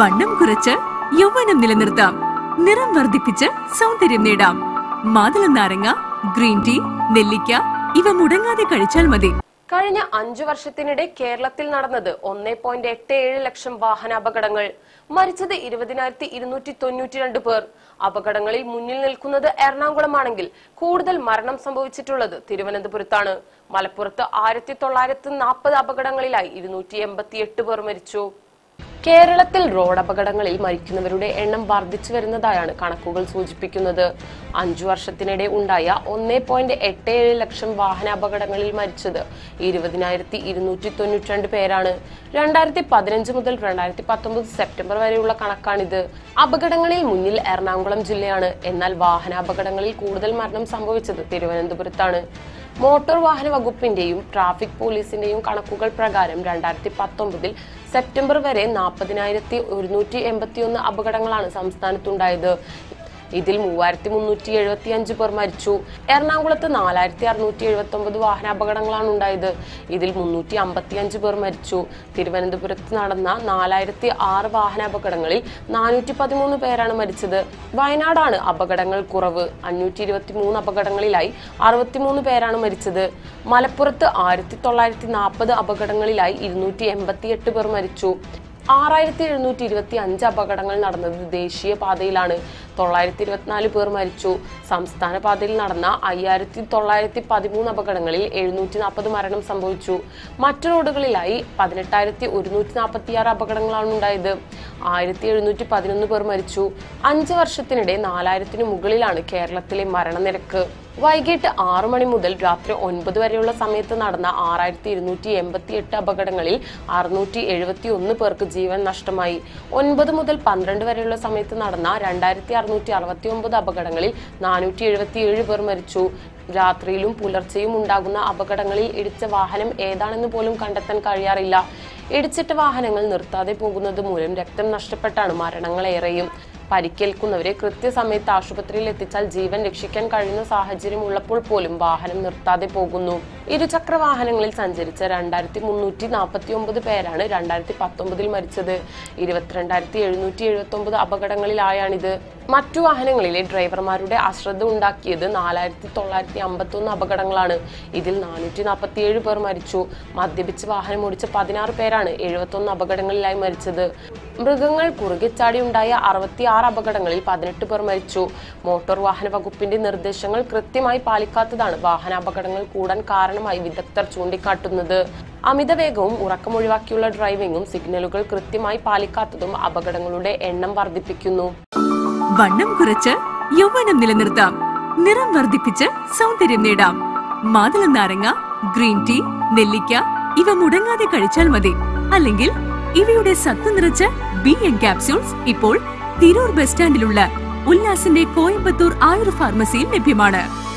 വണ്ണം കുറച്ച് യൗവനം നിലനിർത്താം നിറം വർദ്ധിപ്പിച്ച് സൗന്ദര്യം നേടാം മാതള നാരങ്ങ ഗ്രീൻ ടീ നെല്ലിക്ക ഇവ മുടങ്ങാതെ കഴിച്ചാൽ മതി കഴിഞ്ഞ അഞ്ചു വർഷത്തിനിടെ കേരളത്തിൽ നടന്നത് ഒന്നേ പോയിന്റ് എട്ട് ഏഴ് ലക്ഷം വാഹനാപകടങ്ങൾ മരിച്ചത് ഇരുപതിനായിരത്തി ഇരുന്നൂറ്റി തൊണ്ണൂറ്റി രണ്ട് പേർ അപകടങ്ങളിൽ മുന്നിൽ നിൽക്കുന്നത് എറണാകുളമാണെങ്കിൽ കൂടുതൽ മരണം സംഭവിച്ചിട്ടുള്ളത് തിരുവനന്തപുരത്താണ് മലപ്പുറത്ത് ആയിരത്തി തൊള്ളായിരത്തി നാൽപ്പത് അപകടങ്ങളിലായി ഇരുന്നൂറ്റി എൺപത്തി എട്ട് പേർ മരിച്ചു കേരളത്തിൽ റോഡ് അപകടങ്ങളിൽ മരിക്കുന്നവരുടെ എണ്ണം വർദ്ധിച്ചു വരുന്നതായാണ് കണക്കുകൾ സൂചിപ്പിക്കുന്നത് അഞ്ചു വർഷത്തിനിടെ ഉണ്ടായ ഒന്നേ പോയിന്റ് എട്ട് ഏഴ് ലക്ഷം വാഹനാപകടങ്ങളിൽ മരിച്ചത് ഇരുപതിനായിരത്തി ഇരുന്നൂറ്റി തൊണ്ണൂറ്റി രണ്ട് പേരാണ് രണ്ടായിരത്തി പതിനഞ്ച് മുതൽ രണ്ടായിരത്തി പത്തൊമ്പത് സെപ്റ്റംബർ വരെയുള്ള കണക്കാണിത് അപകടങ്ങളിൽ മുന്നിൽ എറണാകുളം ജില്ലയാണ് എന്നാൽ വാഹനാപകടങ്ങളിൽ കൂടുതൽ മരണം സംഭവിച്ചത് തിരുവനന്തപുരത്താണ് മോട്ടോർ വാഹന വകുപ്പിന്റെയും ട്രാഫിക് പോലീസിന്റെയും കണക്കുകൾ പ്രകാരം രണ്ടായിരത്തി പത്തൊമ്പതിൽ സെപ്റ്റംബർ വരെ നാൽപ്പതിനായിരത്തി ഒരുന്നൂറ്റി എൺപത്തി ഒന്ന് അപകടങ്ങളാണ് സംസ്ഥാനത്തുണ്ടായത് ഇതിൽ മൂവായിരത്തി മുന്നൂറ്റി എഴുപത്തി അഞ്ച് പേർ മരിച്ചു എറണാകുളത്ത് നാലായിരത്തി അറുന്നൂറ്റി എഴുപത്തി ഒമ്പത് വാഹനാപകടങ്ങളാണ് ഉണ്ടായത് ഇതിൽ മുന്നൂറ്റി അമ്പത്തി അഞ്ച് പേർ മരിച്ചു തിരുവനന്തപുരത്ത് നടന്ന നാലായിരത്തി ആറ് വാഹനാപകടങ്ങളിൽ നാനൂറ്റി പതിമൂന്ന് പേരാണ് മരിച്ചത് വയനാടാണ് അപകടങ്ങൾ കുറവ് അഞ്ഞൂറ്റി ഇരുപത്തി മൂന്ന് അപകടങ്ങളിലായി അറുപത്തിമൂന്ന് പേരാണ് മരിച്ചത് മലപ്പുറത്ത് ആയിരത്തി തൊള്ളായിരത്തി നാൽപ്പത് അപകടങ്ങളിലായി ഇരുന്നൂറ്റി എൺപത്തി എട്ട് പേർ മരിച്ചു ആറായിരത്തി എഴുന്നൂറ്റി ഇരുപത്തി അഞ്ച് അപകടങ്ങൾ നടന്നത് ദേശീയ പാതയിലാണ് തൊള്ളായിരത്തി ഇരുപത്തിനാല് പേർ മരിച്ചു സംസ്ഥാന പാതയിൽ നടന്ന അയ്യായിരത്തി തൊള്ളായിരത്തി പതിമൂന്ന് അപകടങ്ങളിൽ എഴുന്നൂറ്റി നാൽപ്പത് മരണം സംഭവിച്ചു മറ്റു റോഡുകളിലായി പതിനെട്ടായിരത്തി ഒരുന്നൂറ്റി നാൽപ്പത്തി ആറ് അപകടങ്ങളാണ് ഉണ്ടായത് ആയിരത്തി എഴുന്നൂറ്റി പതിനൊന്ന് പേർ മരിച്ചു അഞ്ച് വർഷത്തിനിടെ നാലായിരത്തിനു മുകളിലാണ് കേരളത്തിലെ മരണനിരക്ക് വൈകിട്ട് ആറു മണി മുതൽ രാത്രി ഒൻപത് വരെയുള്ള സമയത്ത് നടന്ന ആറായിരത്തി ഇരുന്നൂറ്റി എൺപത്തി എട്ട് അപകടങ്ങളിൽ അറുന്നൂറ്റി എഴുപത്തി ഒന്ന് പേർക്ക് ജീവൻ നഷ്ടമായി ഒൻപത് മുതൽ പന്ത്രണ്ട് വരെയുള്ള സമയത്ത് നടന്ന രണ്ടായിരത്തി അറുന്നൂറ്റി അറുപത്തി ഒമ്പത് അപകടങ്ങളിൽ നാനൂറ്റി എഴുപത്തി ഏഴ് പേർ മരിച്ചു രാത്രിയിലും പുലർച്ചെയും ഉണ്ടാകുന്ന അപകടങ്ങളിൽ ഇടിച്ച വാഹനം ഏതാണെന്ന് പോലും കണ്ടെത്താൻ കഴിയാറില്ല ഇടിച്ചിട്ട വാഹനങ്ങൾ നിർത്താതെ പോകുന്നത് മൂലം രക്തം നഷ്ടപ്പെട്ടാണ് മരണങ്ങളേറെയും പരിക്കേൽക്കുന്നവരെ കൃത്യസമയത്ത് ആശുപത്രിയിൽ എത്തിച്ചാൽ ജീവൻ രക്ഷിക്കാൻ കഴിയുന്ന സാഹചര്യം ഉള്ളപ്പോൾ പോലും വാഹനം നിർത്താതെ പോകുന്നു ഇരുചക്ര വാഹനങ്ങളിൽ സഞ്ചരിച്ച രണ്ടായിരത്തി മുന്നൂറ്റി നാൽപ്പത്തി ഒമ്പത് പേരാണ് രണ്ടായിരത്തി പത്തൊമ്പതിൽ മരിച്ചത് ഇരുപത്തിരണ്ടായിരത്തി എഴുന്നൂറ്റി എഴുപത്തി ഒമ്പത് അപകടങ്ങളിലായാണിത് മറ്റു വാഹനങ്ങളിലെ ഡ്രൈവർമാരുടെ അശ്രദ്ധ ഉണ്ടാക്കിയത് നാലായിരത്തി തൊള്ളായിരത്തി അമ്പത്തി ഒന്ന് അപകടങ്ങളാണ് ഇതിൽ നാനൂറ്റി നാൽപ്പത്തി ഏഴ് പേർ മരിച്ചു മദ്യപിച്ച് വാഹനം ഓടിച്ച പതിനാറ് പേരാണ് എഴുപത്തി ഒന്ന് അപകടങ്ങളിലായി മരിച്ചത് മൃഗങ്ങൾ കുറുകെ ചാടി ഉണ്ടായ അറുപത്തി ആറ് അപകടങ്ങളിൽ പതിനെട്ട് പേർ മരിച്ചു മോട്ടോർ വാഹന വകുപ്പിന്റെ നിർദ്ദേശങ്ങൾ കൃത്യമായി പാലിക്കാത്തതാണ് വാഹനാപകടങ്ങൾ കൂടാൻ കാരണമായി വിദഗ്ധർ ചൂണ്ടിക്കാട്ടുന്നത് അമിതവേഗവും ഉറക്കം ഒഴിവാക്കിയുള്ള ഡ്രൈവിംഗും സിഗ്നലുകൾ കൃത്യമായി പാലിക്കാത്തതും അപകടങ്ങളുടെ എണ്ണം വർദ്ധിപ്പിക്കുന്നു വണ്ണം കുറച്ച് യൗവനം നിലനിർത്താം നിറം വർദ്ധിപ്പിച്ച് സൗന്ദര്യം നേടാം മാതള നാരങ്ങ ഗ്രീൻ ടീ നെല്ലിക്ക ഇവ മുടങ്ങാതെ കഴിച്ചാൽ മതി അല്ലെങ്കിൽ ഇവയുടെ സത്ത് നിറച്ച ബി എൻ ക്യാപ്സ്യൂൾസ് ഇപ്പോൾ തിരൂർ ബസ് സ്റ്റാൻഡിലുള്ള ഉല്ലാസിന്റെ കോയമ്പത്തൂർ ആയുർ ഫാർമസിയിൽ ലഭ്യമാണ്